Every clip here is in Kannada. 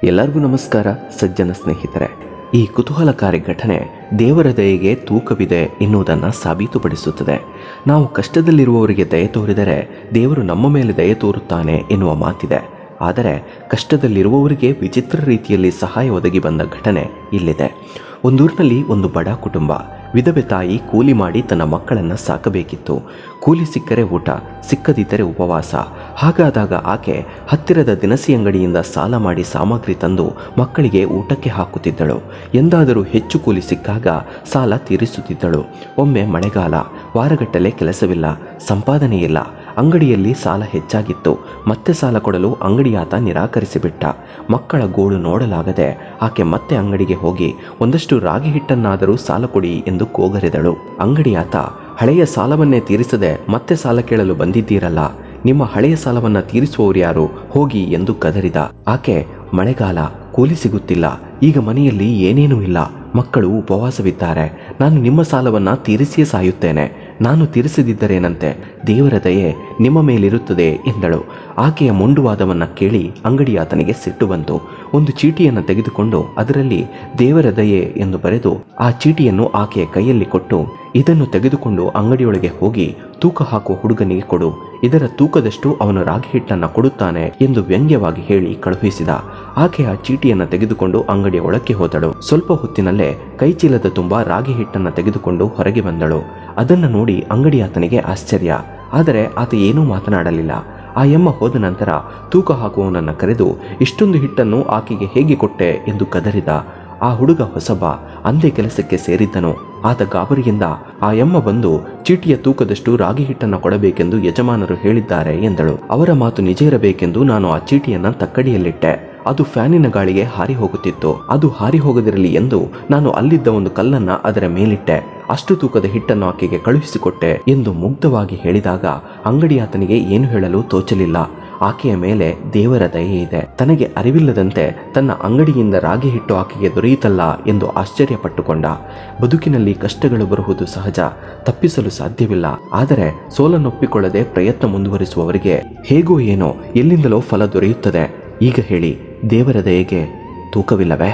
ಎಲ್ಲರಿಗೂ ನಮಸ್ಕಾರ ಸಜ್ಜನ ಸ್ನೇಹಿತರೆ ಈ ಕುತೂಹಲಕಾರಿ ಘಟನೆ ದೇವರ ದಯೆಗೆ ತೂಕವಿದೆ ಎನ್ನುವುದನ್ನು ಸಾಬೀತುಪಡಿಸುತ್ತದೆ ನಾವು ಕಷ್ಟದಲ್ಲಿರುವವರಿಗೆ ದಯೆ ತೋರಿದರೆ ದೇವರು ನಮ್ಮ ಮೇಲೆ ದಯೆ ತೋರುತ್ತಾನೆ ಎನ್ನುವ ಮಾತಿದೆ ಆದರೆ ಕಷ್ಟದಲ್ಲಿರುವವರಿಗೆ ವಿಚಿತ್ರ ರೀತಿಯಲ್ಲಿ ಸಹಾಯ ಒದಗಿ ಬಂದ ಘಟನೆ ಇಲ್ಲಿದೆ ಒಂದೂರಿನಲ್ಲಿ ಒಂದು ಬಡ ಕುಟುಂಬ ವಿಧವೆ ತಾಯಿ ಕೂಲಿ ಮಾಡಿ ತನ್ನ ಮಕ್ಕಳನ್ನು ಸಾಕಬೇಕಿತ್ತು ಕೂಲಿ ಸಿಕ್ಕರೆ ಊಟ ಸಿಕ್ಕದಿದ್ದರೆ ಉಪವಾಸ ಹಾಗಾದಾಗ ಆಕೆ ಹತ್ತಿರದ ದಿನಸಿ ಅಂಗಡಿಯಿಂದ ಸಾಲ ಮಾಡಿ ಸಾಮಗ್ರಿ ತಂದು ಮಕ್ಕಳಿಗೆ ಊಟಕ್ಕೆ ಹಾಕುತ್ತಿದ್ದಳು ಎಂದಾದರೂ ಹೆಚ್ಚು ಕೂಲಿ ಸಿಕ್ಕಾಗ ಸಾಲ ತೀರಿಸುತ್ತಿದ್ದಳು ಒಮ್ಮೆ ಮಳೆಗಾಲ ವಾರಗಟ್ಟಲೆ ಕೆಲಸವಿಲ್ಲ ಸಂಪಾದನೆ ಇಲ್ಲ ಅಂಗಡಿಯಲ್ಲಿ ಸಾಲ ಹೆಚ್ಚಾಗಿತ್ತು ಮತ್ತೆ ಸಾಲ ಕೊಡಲು ಅಂಗಡಿಯಾತ ನಿರಾಕರಿಸಿಬಿಟ್ಟ ಮಕ್ಕಳ ಗೋಳು ನೋಡಲಾಗದೆ ಆಕೆ ಮತ್ತೆ ಅಂಗಡಿಗೆ ಹೋಗಿ ಒಂದಷ್ಟು ರಾಗಿ ಹಿಟ್ಟನ್ನಾದರೂ ಸಾಲ ಕೊಡಿ ಎಂದು ಕೋಗರೆದಳು ಅಂಗಡಿಯಾತ ಹಳೆಯ ಸಾಲವನ್ನೇ ತೀರಿಸದೆ ಮತ್ತೆ ಸಾಲ ಕೇಳಲು ಬಂದಿದ್ದೀರಲ್ಲ ನಿಮ್ಮ ಹಳೆಯ ಸಾಲವನ್ನ ತೀರಿಸುವವರು ಯಾರು ಹೋಗಿ ಎಂದು ಕದರಿದ ಆಕೆ ಮಳೆಗಾಲ ಕೂಲಿ ಸಿಗುತ್ತಿಲ್ಲ ಈಗ ಮನೆಯಲ್ಲಿ ಏನೇನೂ ಇಲ್ಲ ಮಕ್ಕಳು ಉಪವಾಸವಿದ್ದಾರೆ ನಾನು ನಿಮ್ಮ ಸಾಲವನ್ನ ತೀರಿಸಿಯೇ ಸಾಯುತ್ತೇನೆ ನಾನು ತೀರಿಸದಿದ್ದರೇನಂತೆ ದೇವರ ದಯೆ ನಿಮ್ಮ ಮೇಲಿರುತ್ತದೆ ಎಂದಳು ಆಕೆಯ ಮೊಂಡುವಾದವನ್ನ ಕೇಳಿ ಅಂಗಡಿಯಾತನಿಗೆ ಸಿಟ್ಟು ಬಂತು ಒಂದು ಚೀಟಿಯನ್ನು ತೆಗೆದುಕೊಂಡು ಅದರಲ್ಲಿ ದೇವರ ದಯೆ ಎಂದು ಬರೆದು ಆ ಚೀಟಿಯನ್ನು ಆಕೆಯ ಕೈಯಲ್ಲಿ ಕೊಟ್ಟು ಇದನ್ನು ತೆಗೆದುಕೊಂಡು ಅಂಗಡಿಯೊಳಗೆ ಹೋಗಿ ತೂಕ ಹಾಕುವ ಹುಡುಗನಿಗೆ ಕೊಡು ಇದರ ತೂಕದಷ್ಟು ಅವನು ರಾಗಿ ಹಿಟ್ಟನ್ನು ಕೊಡುತ್ತಾನೆ ಎಂದು ವ್ಯಂಗ್ಯವಾಗಿ ಹೇಳಿ ಕಳುಹಿಸಿದ ಆಕೆ ಆ ಚೀಟಿಯನ್ನು ತೆಗೆದುಕೊಂಡು ಅಂಗಡಿಯ ಒಳಕ್ಕೆ ಹೋದಳು ಸ್ವಲ್ಪ ಹೊತ್ತಿನಲ್ಲೇ ಕೈಚೀಲದ ತುಂಬ ರಾಗಿ ಹಿಟ್ಟನ್ನು ತೆಗೆದುಕೊಂಡು ಹೊರಗೆ ಬಂದಳು ಅದನ್ನು ನೋಡಿ ಅಂಗಡಿಯಾತನಿಗೆ ಆಶ್ಚರ್ಯ ಆದರೆ ಆತ ಏನೂ ಮಾತನಾಡಲಿಲ್ಲ ಆ ಎಮ್ಮ ಹೋದ ನಂತರ ತೂಕ ಹಾಕುವವನನ್ನು ಕರೆದು ಇಷ್ಟೊಂದು ಹಿಟ್ಟನ್ನು ಆಕೆಗೆ ಹೇಗೆ ಕೊಟ್ಟೆ ಎಂದು ಕದರಿದ ಆ ಹುಡುಗ ಹೊಸಬ ಅಂದೇ ಕೆಲಸಕ್ಕೆ ಸೇರಿದ್ದನು ಆತ ಗಾಬರಿಯಿಂದ ಆ ಎಮ್ಮ ಬಂದು ಚೀಟಿಯ ತೂಕದಷ್ಟು ರಾಗಿ ಹಿಟ್ಟನ್ನು ಕೊಡಬೇಕೆಂದು ಯಜಮಾನರು ಹೇಳಿದ್ದಾರೆ ಎಂದಳು ಅವರ ಮಾತು ನಿಜ ಇರಬೇಕೆಂದು ನಾನು ಆ ಚೀಟಿಯನ್ನ ತಕ್ಕಡಿಯಲ್ಲಿಟ್ಟೆ ಅದು ಫ್ಯಾನಿನ ಗಾಳಿಗೆ ಹಾರಿ ಹೋಗುತ್ತಿತ್ತು ಅದು ಹಾರಿ ಹೋಗದಿರಲಿ ಎಂದು ನಾನು ಅಲ್ಲಿದ್ದ ಒಂದು ಕಲ್ಲನ್ನ ಅದರ ಮೇಲಿಟ್ಟೆ ಅಷ್ಟು ತೂಕದ ಹಿಟ್ಟನ್ನು ಆಕೆಗೆ ಕಳುಹಿಸಿಕೊಟ್ಟೆ ಎಂದು ಮುಗ್ಧವಾಗಿ ಹೇಳಿದಾಗ ಅಂಗಡಿಯಾತನಿಗೆ ಏನು ಹೇಳಲು ತೋಚಲಿಲ್ಲ ಆಕೆಯ ಮೇಲೆ ದೇವರ ದಯೆ ಇದೆ ತನಗೆ ಅರಿವಿಲ್ಲದಂತೆ ತನ್ನ ಅಂಗಡಿಯಿಂದ ರಾಗಿ ಹಿಟ್ಟು ಆಕೆಗೆ ದೊರೆಯಿತಲ್ಲ ಎಂದು ಆಶ್ಚರ್ಯಪಟ್ಟುಕೊಂಡ ಬದುಕಿನಲ್ಲಿ ಕಷ್ಟಗಳು ಬರುವುದು ಸಹಜ ತಪ್ಪಿಸಲು ಸಾಧ್ಯವಿಲ್ಲ ಆದರೆ ಸೋಲನ್ನೊಪ್ಪಿಕೊಳ್ಳದೆ ಪ್ರಯತ್ನ ಮುಂದುವರಿಸುವವರಿಗೆ ಹೇಗೋ ಏನೋ ಎಲ್ಲಿಂದಲೋ ಫಲ ದೊರೆಯುತ್ತದೆ ಈಗ ಹೇಳಿ ದೇವರ ದಯೆಗೆ ತೂಕವಿಲ್ಲವೇ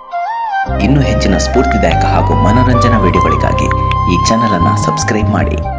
ಇನ್ನೂ ಹೆಚ್ಚಿನ ಸ್ಫೂರ್ತಿದಾಯಕ ಹಾಗೂ ಮನರಂಜನಾ ವಿಡಿಯೋಗಳಿಗಾಗಿ ಈ ಚಾನಲ್ ಅನ್ನು ಸಬ್ಸ್ಕ್ರೈಬ್ ಮಾಡಿ